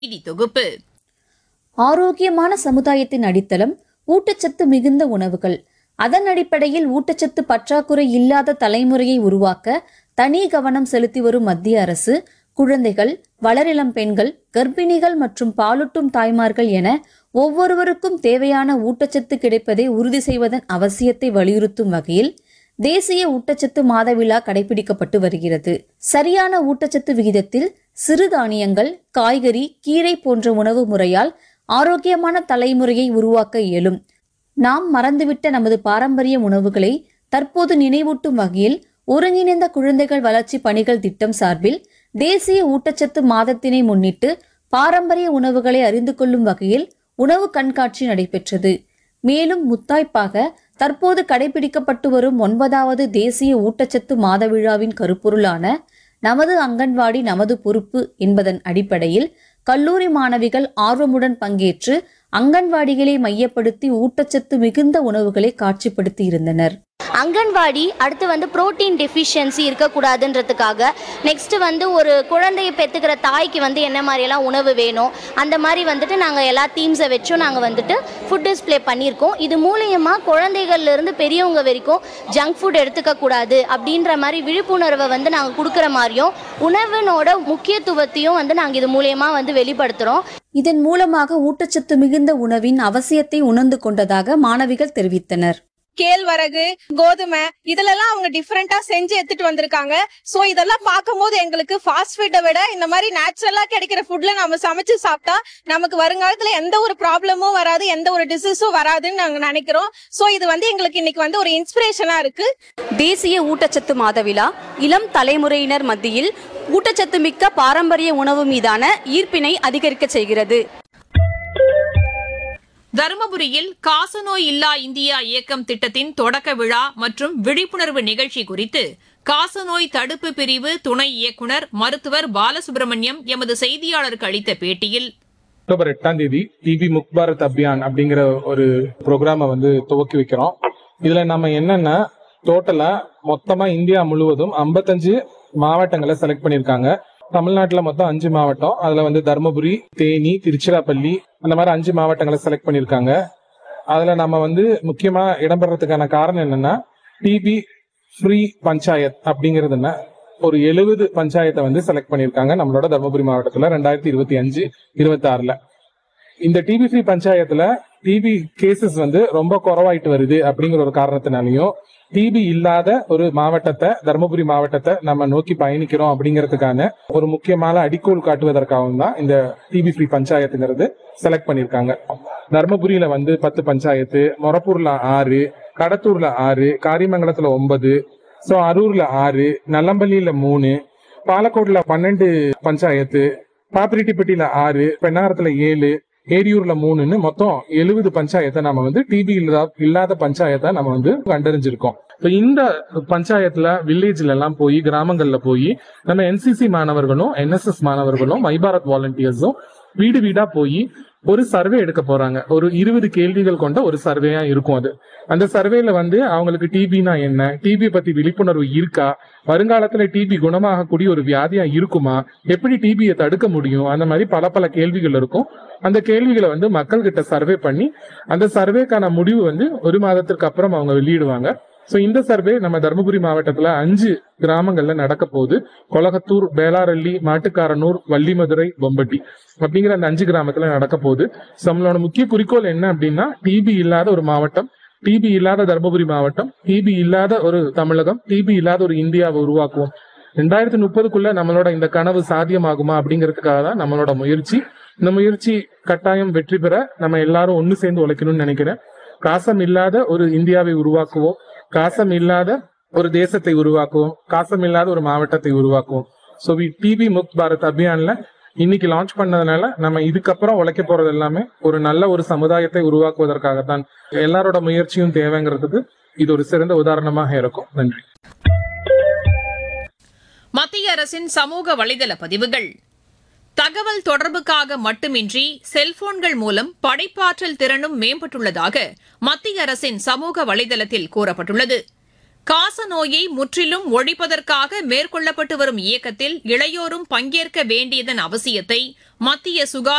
செய்தி தொகுப்பு ஆரோக்கியமான சமுதாயத்தின் அடித்தளம் ஊட்டச்சத்து மிகுந்த உணவுகள் அதன் அடிப்படையில் ஊட்டச்சத்து பற்றாக்குறை இல்லாத தலைமுறையை உருவாக்க தனி கவனம் செலுத்தி வரும் மத்திய அரசு குழந்தைகள் வளரிளம் பெண்கள் கர்ப்பிணிகள் மற்றும் பாலூட்டும் தாய்மார்கள் என ஒவ்வொருவருக்கும் தேவையான ஊட்டச்சத்து கிடைப்பதை உறுதி செய்வதன் அவசியத்தை வலியுறுத்தும் வகையில் தேசிய ஊட்டச்சத்து மாத விழா கடைபிடிக்கப்பட்டு வருகிறது சரியான ஊட்டச்சத்து விகிதத்தில் சிறுதானியங்கள் காய்கறி கீரை போன்ற உணவு முறையால் ஆரோக்கியமான தலைமுறையை உருவாக்க இயலும் நாம் மறந்துவிட்ட நமது பாரம்பரிய உணவுகளை தற்போது நினைவூட்டும் வகையில் ஒருங்கிணைந்த குழந்தைகள் வளர்ச்சி பணிகள் திட்டம் சார்பில் தேசிய ஊட்டச்சத்து மாதத்தினை முன்னிட்டு பாரம்பரிய உணவுகளை அறிந்து கொள்ளும் வகையில் உணவு கண்காட்சி நடைபெற்றது மேலும் முத்தாய்ப்பாக தற்போது கடைபிடிக்கப்பட்டு வரும் ஒன்பதாவது தேசிய ஊட்டச்சத்து மாத விழாவின் கருப்பொருளான நமது அங்கன்வாடி நமது பொறுப்பு என்பதன் அடிப்படையில் கல்லூரி மாணவிகள் ஆர்வமுடன் பங்கேற்று அங்கன்வாடிகளை மையப்படுத்தி ஊட்டச்சத்து மிகுந்த உணவுகளை காட்சிப்படுத்தி இருந்தனர் அங்கன்வாடி அடுத்து வந்து புரோட்டீன் டெஃபிஷியன்சி இருக்கக்கூடாதுன்றதுக்காக நெக்ஸ்ட் வந்து ஒரு குழந்தையை பெற்றுக்கிற தாய்க்கு வந்து என்ன மாதிரியெல்லாம் உணவு வேணும் அந்த மாதிரி வந்துட்டு நாங்கள் எல்லா தீம்ஸை வச்சும் நாங்கள் வந்துட்டு ஃபுட் டிஸ்ப்ளே பண்ணியிருக்கோம் இது மூலியமாக குழந்தைகள்லேருந்து பெரியவங்க வரைக்கும் ஜங்க் ஃபுட் எடுத்துக்கக்கூடாது அப்படின்ற மாதிரி விழிப்புணர்வை வந்து நாங்கள் கொடுக்குற மாதிரியும் உணவினோட முக்கியத்துவத்தையும் வந்து நாங்கள் இது மூலியமாக வந்து வெளிப்படுத்துகிறோம் இதன் மூலமாக ஊட்டச்சத்து மிகுந்த உணவின் அவசியத்தை உணர்ந்து கொண்டதாக மாணவிகள் தெரிவித்தனர் கேழ்வரகு கோதுமை இதுலலாம் அவங்க டிஃப்ரெண்டா செஞ்சு எடுத்துட்டு வந்திருக்காங்க சோ இதெல்லாம் பார்க்கும்போது எங்களுக்கு ஃபாஸ்ட் ஃபுட்டை விட இந்த மாதிரி நேச்சுரலா கிடைக்கிற ஃபுட்ல நம்ம சமைச்சு சாப்பிட்டா நமக்கு வருங்காலத்துல எந்த ஒரு ப்ராப்ளமும் வராது எந்த ஒரு டிசீஸும் வராதுன்னு நாங்க நினைக்கிறோம் சோ இது வந்து எங்களுக்கு இன்னைக்கு வந்து ஒரு இன்ஸ்பிரேஷனா இருக்கு தேசிய ஊட்டச்சத்து மாத விழா இளம் தலைமுறையினர் மத்தியில் ஊட்டச்சத்து மிக்க பாரம்பரிய உணவு மீதான ஈர்ப்பினை அதிகரிக்க செய்கிறது தருமபுரியில் காசநோய் இல்லா இந்தியா இயக்கம் திட்டத்தின் தொடக்க விழா மற்றும் விழிப்புணர்வு நிகழ்ச்சி குறித்து காசநோய் தடுப்பு பிரிவு துணை இயக்குநர் மருத்துவர் பாலசுப்ரமணியம் எமது செய்தியாளருக்கு அளித்த பேட்டியில் அக்டோபர் எட்டாம் தேதி டிபி முக் பாரத் அபியான் அப்படிங்கிற ஒரு ப்ரோக்ராமை வந்து துவக்கி வைக்கிறோம் இதுல நம்ம என்னன்னா டோட்டலா மொத்தமா இந்தியா முழுவதும் 55 மாவட்டங்களை செலக்ட் பண்ணிருக்காங்க தமிழ்நாட்டுல மொத்தம் அஞ்சு மாவட்டம் அதுல வந்து தருமபுரி தேனி திருச்சிராப்பள்ளி அந்த மாதிரி அஞ்சு மாவட்டங்களை செலக்ட் பண்ணிருக்காங்க அதுல நம்ம வந்து முக்கியமா இடம்பெறதுக்கான காரணம் என்னன்னா டிபி ஃப்ரீ பஞ்சாயத் அப்படிங்கிறது என்ன ஒரு எழுபது பஞ்சாயத்தை வந்து செலக்ட் பண்ணிருக்காங்க நம்மளோட தருமபுரி மாவட்டத்துல ரெண்டாயிரத்தி இருபத்தி அஞ்சு இருபத்தி ஆறுல இந்த டிபி ஃப்ரீ பஞ்சாயத்துல டிபி கேசஸ் வந்து ரொம்ப குறவாயிட்டு வருது அப்படிங்கிற ஒரு காரணத்தினாலையும் டிபி இல்லாத ஒரு மாவட்டத்தை தருமபுரி மாவட்டத்தை நம்ம நோக்கி பயணிக்கிறோம் அப்படிங்கிறதுக்கான ஒரு முக்கியமான அடிக்கோல் காட்டுவதற்காகவும் தான் இந்த டிபி ஃப்ரீ பஞ்சாயத்துங்கிறது செலக்ட் பண்ணிருக்காங்க தருமபுரியில வந்து பத்து பஞ்சாயத்து மொரப்பூர்ல ஆறு கடத்தூர்ல ஆறு காரிமங்கலத்துல ஒன்பது சோ அரூர்ல ஆறு நல்லம்பள்ளியில மூணு பாலக்கோட்ல பன்னெண்டு பஞ்சாயத்து பாப்பிரெட்டிப்பட்டியில ஆறு பெண்ணாரத்துல ஏழு ஏரியூர்ல மூணுன்னு மொத்தம் எழுபது பஞ்சாயத்தை நம்ம வந்து டிபி இல்லாத பஞ்சாயத்தை நம்ம வந்து கண்டறிஞ்சிருக்கோம் இப்ப இந்த பஞ்சாயத்துல வில்லேஜ்ல எல்லாம் போய் கிராமங்கள்ல போய் நம்ம என்சிசி மாணவர்களும் என்எஸ்எஸ் மாணவர்களும் மைபாரத் வாலண்டியர்ஸும் வீடு வீடா போய் ஒரு சர்வே எடுக்க போறாங்க ஒரு இருபது கேள்விகள் கொண்ட ஒரு சர்வேயா இருக்கும் அது அந்த சர்வேல வந்து அவங்களுக்கு டிபினா என்ன டிபி பத்தி விழிப்புணர்வு இருக்கா வருங்காலத்துல டிபி குணமாகக்கூடிய ஒரு வியாதியா இருக்குமா எப்படி டிபியை தடுக்க முடியும் அந்த மாதிரி பல பல கேள்விகள் இருக்கும் அந்த கேள்விகளை வந்து மக்கள் கிட்ட சர்வே பண்ணி அந்த சர்வேக்கான முடிவு வந்து ஒரு மாதத்திற்கு அப்புறம் அவங்க வெளியிடுவாங்க சோ இந்த சர்வே நம்ம தருமபுரி மாவட்டத்துல அஞ்சு கிராமங்கள்ல நடக்க போகுது கொலகத்தூர் பேலாரள்ளி மாட்டுக்காரனூர் வள்ளிமதுரை பொம்பட்டி அப்படிங்கிற அந்த அஞ்சு கிராமத்துல நடக்க போகுது So, நம்மளோட முக்கிய குறிக்கோள் என்ன அப்படின்னா டிபி இல்லாத ஒரு மாவட்டம் டிபி இல்லாத தருமபுரி மாவட்டம் டிபி இல்லாத ஒரு தமிழகம் டிபி இல்லாத ஒரு இந்தியாவை உருவாக்குவோம் ரெண்டாயிரத்தி முப்பதுக்குள்ள நம்மளோட இந்த கனவு சாத்தியமாகுமா அப்படிங்கிறதுக்காக தான் நம்மளோட முயற்சி இந்த முயற்சி கட்டாயம் வெற்றி பெற நம்ம எல்லாரும் ஒண்ணு சேர்ந்து உழைக்கணும்னு நினைக்கிறேன் காசம் இல்லாத ஒரு இந்தியாவை உருவாக்குவோம் காசம் இல்லாத ஒரு தேசத்தை உருவாக்குவோம் காசம் இல்லாத ஒரு மாவட்டத்தை உருவாக்குவோம் so we TB Mukt Bharat அபியான்ல இன்னைக்கு லான்ச் பண்ணதுனால நம்ம இதுக்கப்புறம் உழைக்க போறது எல்லாமே ஒரு நல்ல ஒரு சமுதாயத்தை உருவாக்குவதற்காகத்தான் எல்லாரோட முயற்சியும் தேவைங்கிறதுக்கு இது ஒரு சிறந்த உதாரணமாக இருக்கும் நன்றி மத்திய அரசின் சமூக வலைதள பதிவுகள் தகவல் தொடர்புக்காக மட்டுமின்றி செல்போன்கள் மூலம் படைப்பாற்றல் திறனும் மேம்பட்டுள்ளதாக மத்திய அரசின் சமூக வலைதளத்தில் கூறப்பட்டுள்ளது காச நோயை முற்றிலும் ஒழிப்பதற்காக மேற்கொள்ளப்பட்டு வரும் இயக்கத்தில் இளையோரும் பங்கேற்க வேண்டியதன் அவசியத்தை மத்திய சுகாதார